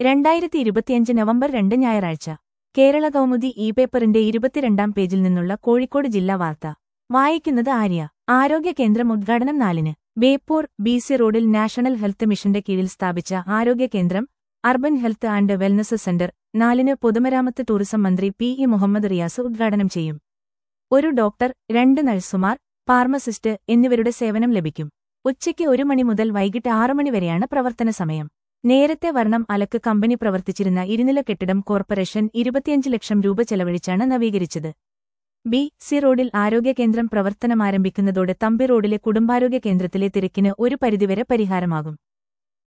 രണ്ടായിരത്തി ഇരുപത്തിയഞ്ച് നവംബർ രണ്ട് ഞായറാഴ്ച കേരള കൗമുദി ഇ പേപ്പറിന്റെ ഇരുപത്തിരണ്ടാം പേജിൽ നിന്നുള്ള കോഴിക്കോട് ജില്ലാ വാർത്ത വായിക്കുന്നത് ആര്യ ആരോഗ്യ കേന്ദ്രം ഉദ്ഘാടനം നാലിന് ബേപ്പൂർ ബി സി റോഡിൽ നാഷണൽ ഹെൽത്ത് മിഷന്റെ കീഴിൽ സ്ഥാപിച്ച ആരോഗ്യ കേന്ദ്രം urban health and wellness centre നാലിന് പൊതുമരാമത്ത് ടൂറിസം മന്ത്രി പി ഇ മുഹമ്മദ് റിയാസ് ഉദ്ഘാടനം ചെയ്യും ഒരു ഡോക്ടർ രണ്ട് നഴ്സുമാർ ഫാർമസിസ്റ്റ് എന്നിവരുടെ സേവനം ലഭിക്കും ഉച്ചയ്ക്ക് ഒരു മണി മുതൽ വൈകിട്ട് ആറ് മണി വരെയാണ് പ്രവർത്തന സമയം നേരത്തെ വർണ്ണം അലക്ക് കമ്പനി പ്രവർത്തിച്ചിരുന്ന ഇരുനില കെട്ടിടം കോർപ്പറേഷൻ ഇരുപത്തിയഞ്ച് ലക്ഷം രൂപ ചെലവഴിച്ചാണ് നവീകരിച്ചത് ബി സി റോഡിൽ ആരോഗ്യ കേന്ദ്രം പ്രവർത്തനമാരംഭിക്കുന്നതോടെ തമ്പി റോഡിലെ കുടുംബാരോഗ്യ കേന്ദ്രത്തിലെ തിരക്കിന് ഒരു പരിധിവരെ പരിഹാരമാകും